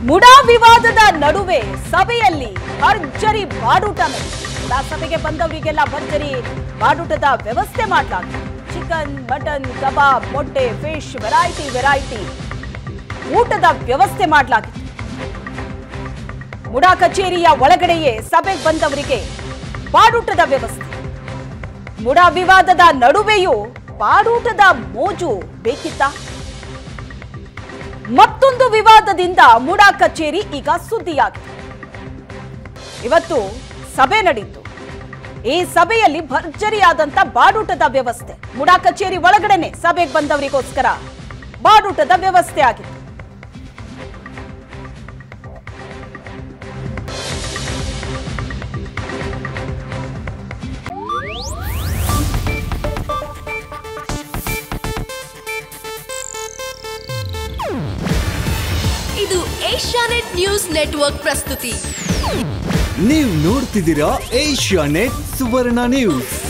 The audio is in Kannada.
ಮುಡಾ ವಿವಾದದ ನಡುವೆ ಸಭೆಯಲ್ಲಿ ಭರ್ಜರಿ ಬಾಡೂಟ ನಡೆಯಿತು. ಮುಡಾ ಸಭೆಗೆ ಬಂದವರಿಗೆಲ್ಲ ಭರ್ಜರಿ ಬಾಡೂಟದ ವ್ಯವಸ್ಥೆ ಮಾಡಲಾಗಿದೆ ಚಿಕನ್ ಮಟನ್ ಕಬಾಬ್ ಮೊಟ್ಟೆ ಫಿಶ್ ವೆರೈಟಿ ವೆರೈಟಿ ಊಟದ ವ್ಯವಸ್ಥೆ ಮಾಡಲಾಗಿದೆ ಮುಡಾ ಕಚೇರಿಯ ಒಳಗಡೆಯೇ ಸಭೆಗೆ ಬಂದವರಿಗೆ ಬಾಡೂಟದ ವ್ಯವಸ್ಥೆ ಮುಡಾ ವಿವಾದದ ನಡುವೆಯೂ ಬಾಡೂಟದ ಮೋಜು ಬೇಕಿತ್ತಾ ಮತ್ತೊಂದು ವಿವಾದದಿಂದ ಮುಡಾ ಕಚೇರಿ ಈಗ ಸುದ್ದಿಯಾಗಿದೆ ಇವತ್ತು ಸಭೆ ನಡೀತು ಈ ಸಭೆಯಲ್ಲಿ ಭರ್ಜರಿಯಾದಂತ ಬಾಡೂಟದ ವ್ಯವಸ್ಥೆ ಮುಡಾ ಕಚೇರಿ ಒಳಗಡೆನೆ ಸಭೆಗೆ ಬಂದವರಿಗೋಸ್ಕರ ಬಾಡೂಟದ ವ್ಯವಸ್ಥೆ ಆಗಿದೆ ಇದು ಏಷ್ಯಾನೆಟ್ ನ್ಯೂಸ್ ನೆಟ್ವರ್ಕ್ ಪ್ರಸ್ತುತಿ ನೀವು ನೋಡ್ತಿದ್ದೀರಾ ಏಷ್ಯಾ ನೆಟ್ ಸುವರ್ಣ ನ್ಯೂಸ್